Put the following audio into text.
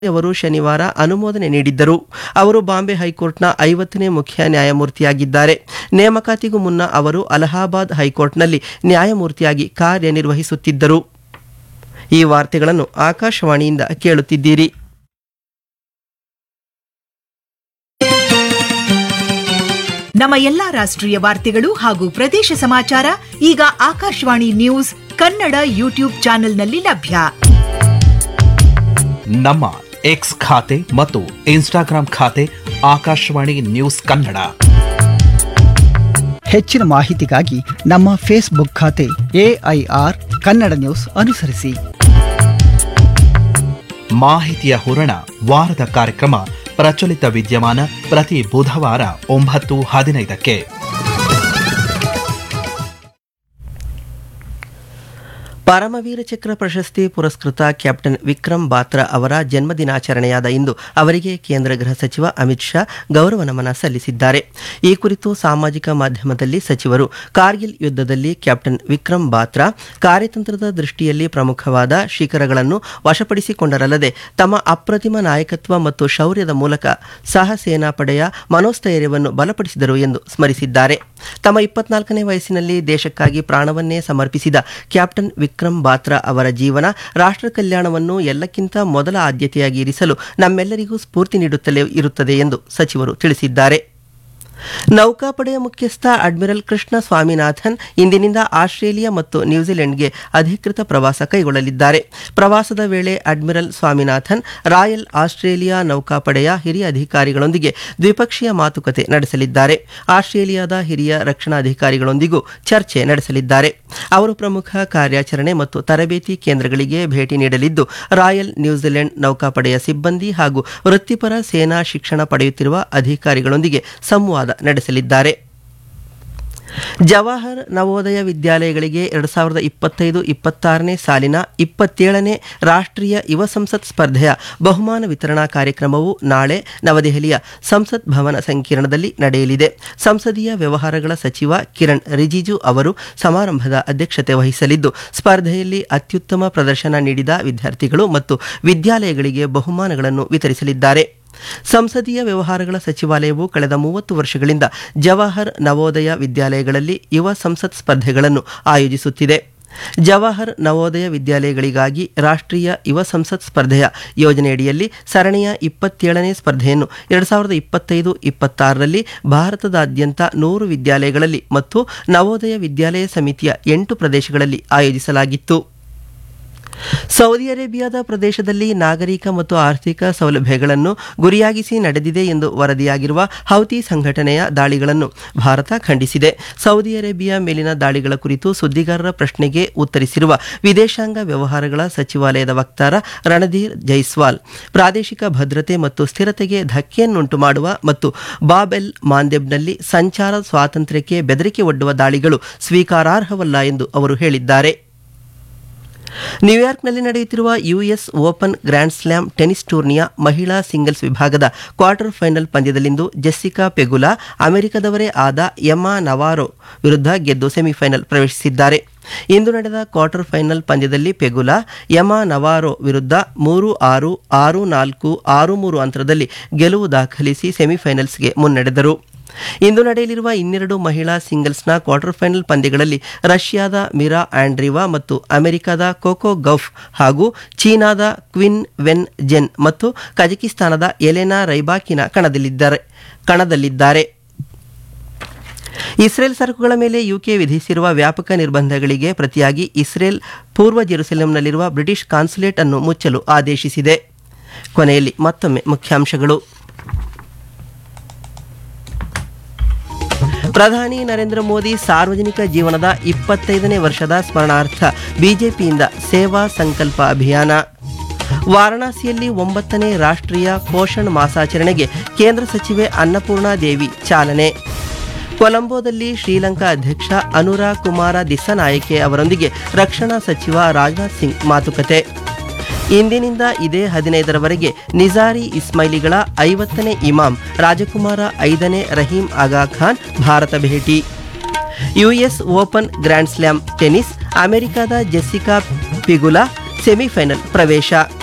ಅವರು ಶನಿವಾರ ಅನುಮೋದನೆ ನೀಡಿದ್ದರು ಅವರು ಬಾಂಬೆ ಹೈಕೋರ್ಟ್ನ ಐವತ್ತನೇ ಮುಖ್ಯ ನ್ಯಾಯಮೂರ್ತಿಯಾಗಿದ್ದಾರೆ ನೇಮಕಾತಿಗೂ ಮುನ್ನ ಅವರು ಅಲಹಾಬಾದ್ ಹೈಕೋರ್ಟ್ನಲ್ಲಿ ನ್ಯಾಯಮೂರ್ತಿಯಾಗಿ ಕಾರ್ಯನಿರ್ವಹಿಸುತ್ತಿದ್ದರು ಈ ವಾರ್ತೆಗಳನ್ನು ಆಕಾಶವಾಣಿಯಿಂದ ಕೇಳುತ್ತಿದ್ದೀರಿ ನಮ್ಮ ಎಲ್ಲಾ ರಾಷ್ಟ್ರೀಯ ವಾರ್ತೆಗಳು ಹಾಗೂ ಪ್ರದೇಶ ಸಮಾಚಾರ ಈಗ ಆಕಾಶವಾಣಿ ನ್ಯೂಸ್ ಕನ್ನಡ ಯೂಟ್ಯೂಬ್ ಚಾನೆಲ್ನಲ್ಲಿ ಲಭ್ಯ ನಮ್ಮ ಎಕ್ಸ್ ಖಾತೆ ಮತ್ತು ಇನ್ಸ್ಟಾಗ್ರಾಂ ಖಾತೆ ಆಕಾಶವಾಣಿ ನ್ಯೂಸ್ ಕನ್ನಡ ಹೆಚ್ಚಿನ ಮಾಹಿತಿಗಾಗಿ ನಮ್ಮ ಫೇಸ್ಬುಕ್ ಖಾತೆ ಎಐಆರ್ ಕನ್ನಡ ನ್ಯೂಸ್ ಅನುಸರಿಸಿ ಮಾಹಿತಿಯ ಹೂರಣ ವಾರದ ಕಾರ್ಯಕ್ರಮ ಪ್ರಚಲಿತ ವಿದ್ಯಮಾನ ಪ್ರತಿ ಬುಧವಾರ ಒಂಬತ್ತು ಹದಿನೈದಕ್ಕೆ ಪರಮವೀರ ಚಕ್ರ ಪ್ರಶಸ್ತಿ ಪುರಸ್ಕೃತ ಕ್ಯಾಪ್ಟನ್ ವಿಕ್ರಮ್ ಬಾತ್ರಾ ಅವರ ಜನ್ಮದಿನಾಚರಣೆಯಾದ ಇಂದು ಅವರಿಗೆ ಕೇಂದ್ರ ಗೃಹ ಸಚಿವ ಅಮಿತ್ ಶಾ ಗೌರವ ನಮನ ಸಲ್ಲಿಸಿದ್ದಾರೆ ಈ ಕುರಿತು ಸಾಮಾಜಿಕ ಮಾಧ್ಯಮದಲ್ಲಿ ಸಚಿವರು ಕಾರ್ಗಿಲ್ ಯುದ್ಧದಲ್ಲಿ ಕ್ಯಾಪ್ಟನ್ ವಿಕ್ರಮ್ ಬಾತ್ರಾ ಕಾರ್ಯತಂತ್ರದ ದೃಷ್ಟಿಯಲ್ಲಿ ಪ್ರಮುಖವಾದ ಶಿಖರಗಳನ್ನು ವಶಪಡಿಸಿಕೊಂಡರಲ್ಲದೆ ತಮ್ಮ ಅಪ್ರತಿಮ ನಾಯಕತ್ವ ಮತ್ತು ಶೌರ್ಯದ ಮೂಲಕ ಸಹ ಸೇನಾಪಡೆಯ ಮನೋಸ್ಥೈರ್ಯವನ್ನು ಬಲಪಡಿಸಿದರು ಎಂದು ಸ್ಮರಿಸಿದ್ದಾರೆ ತಮ್ಮ ಇಪ್ಪತ್ನಾಲ್ಕನೇ ವಯಸ್ಸಿನಲ್ಲಿ ದೇಶಕ್ಕಾಗಿ ಪ್ರಾಣವನ್ನೇ ಸಮರ್ಪಿಸಿದ ಕ್ಯಾಪ್ಟನ್ ವಿಕ್ರಮ್ ಬಾತ್ರಾ ಅವರ ಜೀವನ ರಾಷ್ಟ್ರ ಕಲ್ಯಾಣವನ್ನು ಎಲ್ಲಕ್ಕಿಂತ ಮೊದಲ ಆದ್ಯತೆಯಾಗಿ ಇರಿಸಲು ನಮ್ಮೆಲ್ಲರಿಗೂ ಸ್ಫೂರ್ತಿ ನೀಡುತ್ತಲೇ ಇರುತ್ತದೆ ಎಂದು ಸಚಿವರು ತಿಳಿಸಿದ್ದಾರೆ ನೌಕಾಪಡೆಯ ಮುಖ್ಯಸ್ಥ ಅಡ್ಮಿರಲ್ ಕೃಷ್ಣ ಸ್ವಾಮಿನಾಥನ್ ಇಂದಿನಿಂದ ಆಸ್ಟ್ರೇಲಿಯಾ ಮತ್ತು ನ್ಯೂಜಿಲೆಂಡ್ಗೆ ಅಧಿಕೃತ ಪ್ರವಾಸ ಕೈಗೊಳ್ಳಲಿದ್ದಾರೆ ಪ್ರವಾಸದ ವೇಳೆ ಅಡ್ಮಿರಲ್ ಸ್ವಾಮಿನಾಥನ್ ರಾಯಲ್ ಆಸ್ಟ್ರೇಲಿಯಾ ನೌಕಾಪಡೆಯ ಹಿರಿಯ ಅಧಿಕಾರಿಗಳೊಂದಿಗೆ ದ್ವಿಪಕ್ಷೀಯ ಮಾತುಕತೆ ನಡೆಸಲಿದ್ದಾರೆ ಆಸ್ಟ್ರೇಲಿಯಾದ ಹಿರಿಯ ರಕ್ಷಣಾಧಿಕಾರಿಗಳೊಂದಿಗೂ ಚರ್ಚೆ ನಡೆಸಲಿದ್ದಾರೆ ಅವರು ಪ್ರಮುಖ ಕಾರ್ಯಾಚರಣೆ ಮತ್ತು ತರಬೇತಿ ಕೇಂದ್ರಗಳಿಗೆ ಭೇಟಿ ನೀಡಲಿದ್ದು ರಾಯಲ್ ನ್ಯೂಜಿಲೆಂಡ್ ನೌಕಾಪಡೆಯ ಸಿಬ್ಬಂದಿ ಹಾಗೂ ವೃತ್ತಿಪರ ಸೇನಾ ಶಿಕ್ಷಣ ಪಡೆಯುತ್ತಿರುವ ಅಧಿಕಾರಿಗಳೊಂದಿಗೆ ಸಂವಾದ ನಡೆಸಲಿದ್ದಾರೆ ಜವಾಹರ್ ನವೋದಯ ವಿದ್ಯಾಲಯಗಳಿಗೆ ಎರಡು ಸಾವಿರದ ಇಪ್ಪತ್ತೈದು ಇಪ್ಪತ್ತಾರನೇ ಸಾಲಿನ ಇಪ್ಪತ್ತೇಳನೇ ರಾಷ್ಟ್ರೀಯ ಯುವ ಸಂಸತ್ ಸ್ಪರ್ಧೆಯ ಬಹುಮಾನ ವಿತರಣಾ ಕಾರ್ಯಕ್ರಮವು ನಾಳೆ ನವದೆಹಲಿಯ ಸಂಸತ್ ಭವನ ಸಂಕೀರ್ಣದಲ್ಲಿ ನಡೆಯಲಿದೆ ಸಂಸದೀಯ ವ್ಯವಹಾರಗಳ ಸಚಿವ ಕಿರಣ್ ರಿಜಿಜು ಅವರು ಸಮಾರಂಭದ ಅಧ್ಯಕ್ಷತೆ ವಹಿಸಲಿದ್ದು ಸ್ಪರ್ಧೆಯಲ್ಲಿ ಅತ್ಯುತ್ತಮ ಪ್ರದರ್ಶನ ನೀಡಿದ ವಿದ್ಯಾರ್ಥಿಗಳು ಮತ್ತು ವಿದ್ಯಾಲಯಗಳಿಗೆ ಬಹುಮಾನಗಳನ್ನು ವಿತರಿಸಲಿದ್ದಾರೆ ಸಂಸದೀಯ ವ್ಯವಹಾರಗಳ ಸಚಿವಾಲಯವು ಕಳೆದ ಮೂವತ್ತು ವರ್ಷಗಳಿಂದ ಜವಾಹರ್ ನವೋದಯ ವಿದ್ಯಾಲಯಗಳಲ್ಲಿ ಯುವ ಸಂಸತ್ ಸ್ಪರ್ಧೆಗಳನ್ನು ಆಯೋಜಿಸುತ್ತಿದೆ ಜವಾಹರ್ ನವೋದಯ ವಿದ್ಯಾಲಯಗಳಿಗಾಗಿ ರಾಷ್ಟ್ರೀಯ ಯುವ ಸಂಸತ್ ಸ್ಪರ್ಧೆಯ ಯೋಜನೆಯಡಿಯಲ್ಲಿ ಸರಣಿಯ ಇಪ್ಪತ್ತೇಳನೇ ಸ್ಪರ್ಧೆಯನ್ನು ಎರಡು ಸಾವಿರದ ಇಪ್ಪತ್ತೈದು ಇಪ್ಪತ್ತಾರರಲ್ಲಿ ಭಾರತದಾದ್ಯಂತ ನೂರು ವಿದ್ಯಾಲಯಗಳಲ್ಲಿ ಮತ್ತು ನವೋದಯ ವಿದ್ಯಾಲಯ ಸಮಿತಿಯ ಎಂಟು ಪ್ರದೇಶಗಳಲ್ಲಿ ಆಯೋಜಿಸಲಾಗಿತ್ತು ಸೌದಿ ಅರೇಬಿಯಾದ ಪ್ರದೇಶದಲ್ಲಿ ನಾಗರಿಕ ಮತ್ತು ಆರ್ಥಿಕ ಸೌಲಭ್ಯಗಳನ್ನು ಗುರಿಯಾಗಿಸಿ ನಡೆದಿದೆ ಎಂದು ವರದಿಯಾಗಿರುವ ಹೌತಿ ಸಂಘಟನೆಯ ದಾಳಿಗಳನ್ನು ಭಾರತ ಖಂಡಿಸಿದೆ ಸೌದಿ ಅರೇಬಿಯಾ ಮೇಲಿನ ದಾಳಿಗಳ ಕುರಿತು ಸುದ್ದಿಗಾರರ ಪ್ರಶ್ನೆಗೆ ಉತ್ತರಿಸಿರುವ ವಿದೇಶಾಂಗ ವ್ಯವಹಾರಗಳ ಸಚಿವಾಲಯದ ವಕ್ತಾರ ರಣಧೀರ್ ಜೈಸ್ವಾಲ್ ಪ್ರಾದೇಶಿಕ ಭದ್ರತೆ ಮತ್ತು ಸ್ಥಿರತೆಗೆ ಧಕ್ಕೆಯನ್ನುಂಟು ಮಾಡುವ ಮತ್ತು ಬಾಬ್ ಎಲ್ ಮಾಂದೆಬ್ನಲ್ಲಿ ಸಂಚಾರ ಸ್ವಾತಂತ್ರ್ಯಕ್ಕೆ ಬೆದರಿಕೆ ಒಡ್ಡುವ ದಾಳಿಗಳು ಸ್ವೀಕಾರಾರ್ಹವಲ್ಲ ಎಂದು ಅವರು ಹೇಳಿದ್ದಾರೆ ನ್ಯೂಯಾರ್ಕ್ನಲ್ಲಿ ನಡೆಯುತ್ತಿರುವ US open grand slam tennis ಟೂರ್ನಿಯ ಮಹಿಳಾ ಸಿಂಗಲ್ಸ್ ವಿಭಾಗದ ಕ್ವಾರ್ಟರ್ ಫೈನಲ್ ಪಂದ್ಯದಲ್ಲಿಂದು ಜೆಸ್ಸಿಕಾ ಪೆಗುಲಾ ಅಮೆರಿಕದವರೇ ಆದ ಎಮಾ ನವಾರೋ ವಿರುದ್ಧ ಗೆದ್ದು ಸೆಮಿಫೈನಲ್ ಪ್ರವೇಶಿಸಿದ್ದಾರೆ ಇಂದು ನಡೆದ ಕ್ವಾರ್ಟರ್ ಫೈನಲ್ ಪಂದ್ಯದಲ್ಲಿ ಪೆಗುಲಾ ಯಮಾ ನವಾರೋ ವಿರುದ್ಧ ಮೂರು ಆರು ಆರು ನಾಲ್ಕು ಆರು ಮೂರು ಅಂತರದಲ್ಲಿ ಗೆಲುವು ದಾಖಲಿಸಿ ಸೆಮಿಫೈನಲ್ಸ್ಗೆ ಮುನ್ನಡೆದರು ಇಂದು ನಡೆಯಲಿರುವ ಇನ್ನೆರಡು ಮಹಿಳಾ ಸಿಂಗಲ್ಸ್ನ ಕ್ವಾರ್ಟರ್ ಫೈನಲ್ ಪಂದ್ಯಗಳಲ್ಲಿ ರಷ್ಯಾದ ಮಿರಾ ಆಂಡ್ರಿವಾ ಮತ್ತು ಅಮೆರಿಕದ ಕೋಕೋ ಗೌಫ್ ಹಾಗೂ ಚೀನಾದ ಕ್ವಿನ್ ವೆನ್ ಜೆನ್ ಮತ್ತು ಕಜಕಿಸ್ತಾನದ ಎಲೆನಾ ರೈಬಾಕಿನ ಕಣದಲ್ಲಿದ್ದಾರೆ ಕಣದಲ್ಲಿದ್ದಾರೆ ಇಸ್ರೇಲ್ ಸರಕುಗಳ ಮೇಲೆ ಯುಕೆ ವಿಧಿಸಿರುವ ವ್ಯಾಪಕ ನಿರ್ಬಂಧಗಳಿಗೆ ಪ್ರತಿಯಾಗಿ ಇಸ್ರೇಲ್ ಪೂರ್ವ ಜೆರುಸಲೆಂನಲ್ಲಿರುವ ಬ್ರಿಟಿಷ್ ಕಾನ್ಸುಲೇಟ್ ಅನ್ನು ಮುಚ್ಚಲು ಆದೇಶಿಸಿದೆ ಕೊನೆಯಲ್ಲಿ ಮತ್ತೊಮ್ಮೆ ಮುಖ್ಯಾಂಶಗಳು ಪ್ರಧಾನಿ ನರೇಂದ್ರ ಮೋದಿ ಸಾರ್ವಜನಿಕ ಜೀವನದ ಇಪ್ಪತ್ತೈದನೇ ವರ್ಷದ ಸ್ಮರಣಾರ್ಥ ಬಿಜೆಪಿಯಿಂದ ಸೇವಾ ಸಂಕಲ್ಪ ಅಭಿಯಾನ ವಾರಣಾಸಿಯಲ್ಲಿ ಒಂಬತ್ತನೇ ರಾಷ್ಟ್ರೀಯ ಪೋಷಣ್ ಮಾಸಾಚರಣೆಗೆ ಕೇಂದ್ರ ಸಚಿವೆ ಅನ್ನಪೂರ್ಣಾ ದೇವಿ ಚಾಲನೆ ಕೊಲಂಬೋದಲ್ಲಿ ಶ್ರೀಲಂಕಾ ಅಧ್ಯಕ್ಷ ಅನುರಾ ಕುಮಾರ ದಿಸ್ಸನಾಯಕೆ ಅವರೊಂದಿಗೆ ರಕ್ಷಣಾ ಸಚಿವ ರಾಜನಾಥ್ ಸಿಂಗ್ ಮಾತುಕತೆ ಇಂದಿನಿಂದ ಇದೇ ಹದಿನೈದರವರೆಗೆ ನಿಜಾರಿ ಇಸ್ಮೈಲಿಗಳ ಐವತ್ತನೇ ಇಮಾಮ್ ರಾಜಕುಮಾರ ಐದನೇ ರಹೀಂ ಆಗಾ ಖಾನ್ ಭಾರತ ಭೇಟಿ US open grand slam tennis ಅಮೆರಿಕದ ಜೆಸ್ಸಿಕಾ ಪಿಗುಲಾ ಸೆಮಿಫೈನಲ್ ಪ್ರವೇಶ